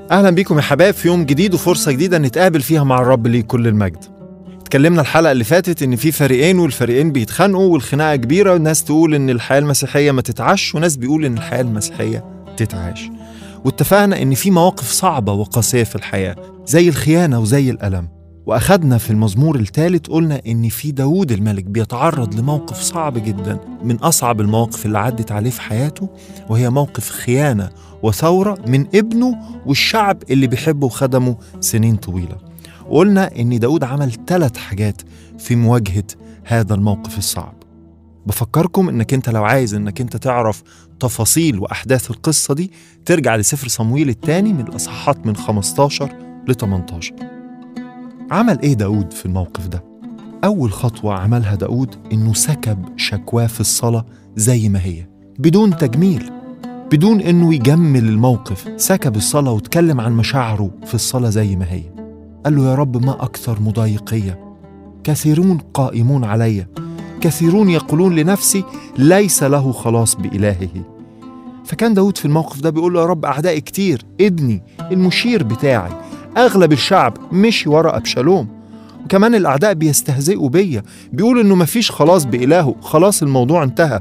اهلا بيكم يا حبايب في يوم جديد وفرصه جديده نتقابل فيها مع الرب ليه كل المجد اتكلمنا الحلقه اللي فاتت ان في فريقين والفريقين بيتخانقوا والخناقه كبيره والناس تقول ان الحياه المسيحيه ما تتعش وناس بيقول ان الحياه المسيحيه تتعاش واتفقنا ان في مواقف صعبه وقاسيه في الحياه زي الخيانه وزي الالم واخدنا في المزمور الثالث قلنا ان في داوود الملك بيتعرض لموقف صعب جدا من اصعب المواقف اللي عدت عليه في حياته وهي موقف خيانه وثوره من ابنه والشعب اللي بيحبه وخدمه سنين طويله وقلنا ان داود عمل ثلاث حاجات في مواجهه هذا الموقف الصعب بفكركم انك انت لو عايز انك انت تعرف تفاصيل واحداث القصه دي ترجع لسفر صمويل الثاني من الاصحاحات من 15 ل 18 عمل ايه داود في الموقف ده اول خطوه عملها داود انه سكب شكواه في الصلاه زي ما هي بدون تجميل بدون انه يجمل الموقف سكب الصلاه واتكلم عن مشاعره في الصلاه زي ما هي قال له يا رب ما اكثر مضايقيه كثيرون قائمون علي كثيرون يقولون لنفسي ليس له خلاص بإلهه فكان داود في الموقف ده بيقول له يا رب أعدائي كتير ابني المشير بتاعي أغلب الشعب مشي ورا أبشالوم وكمان الأعداء بيستهزئوا بيا بيقولوا إنه مفيش خلاص بإلهه خلاص الموضوع انتهى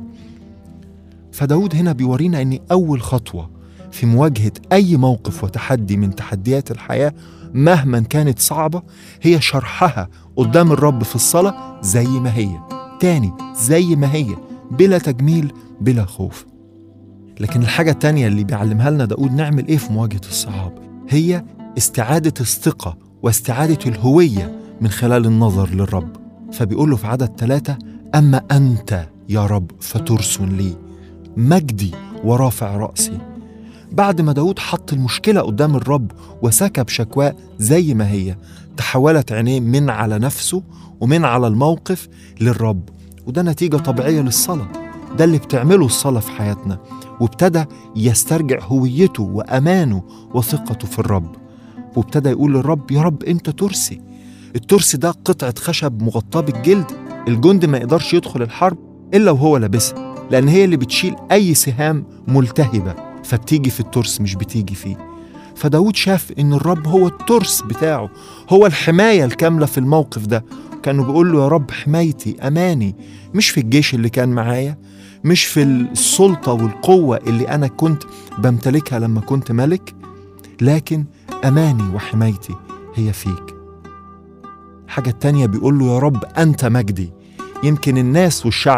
فداود هنا بيورينا إن أول خطوة في مواجهة أي موقف وتحدي من تحديات الحياة مهما كانت صعبة هي شرحها قدام الرب في الصلاة زي ما هي تاني زي ما هي بلا تجميل بلا خوف لكن الحاجة التانية اللي بيعلمها لنا داود نعمل ايه في مواجهة الصعاب هي استعادة الثقة واستعادة الهوية من خلال النظر للرب فبيقول له في عدد ثلاثة أما أنت يا رب فترس لي مجدي ورافع رأسي بعد ما داود حط المشكلة قدام الرب وسكب شكواه زي ما هي تحولت عينيه من على نفسه ومن على الموقف للرب وده نتيجة طبيعية للصلاة ده اللي بتعمله الصلاة في حياتنا وابتدى يسترجع هويته وأمانه وثقته في الرب وابتدى يقول للرب يا رب أنت ترسي الترس ده قطعة خشب مغطاة بالجلد الجند ما يقدرش يدخل الحرب إلا وهو لابسها لأن هي اللي بتشيل أي سهام ملتهبة فبتيجي في الترس مش بتيجي فيه فداود شاف ان الرب هو الترس بتاعه هو الحمايه الكامله في الموقف ده كانوا بيقول له يا رب حمايتي اماني مش في الجيش اللي كان معايا مش في السلطه والقوه اللي انا كنت بمتلكها لما كنت ملك لكن اماني وحمايتي هي فيك الحاجه التانيه بيقول له يا رب انت مجدي يمكن الناس والشعب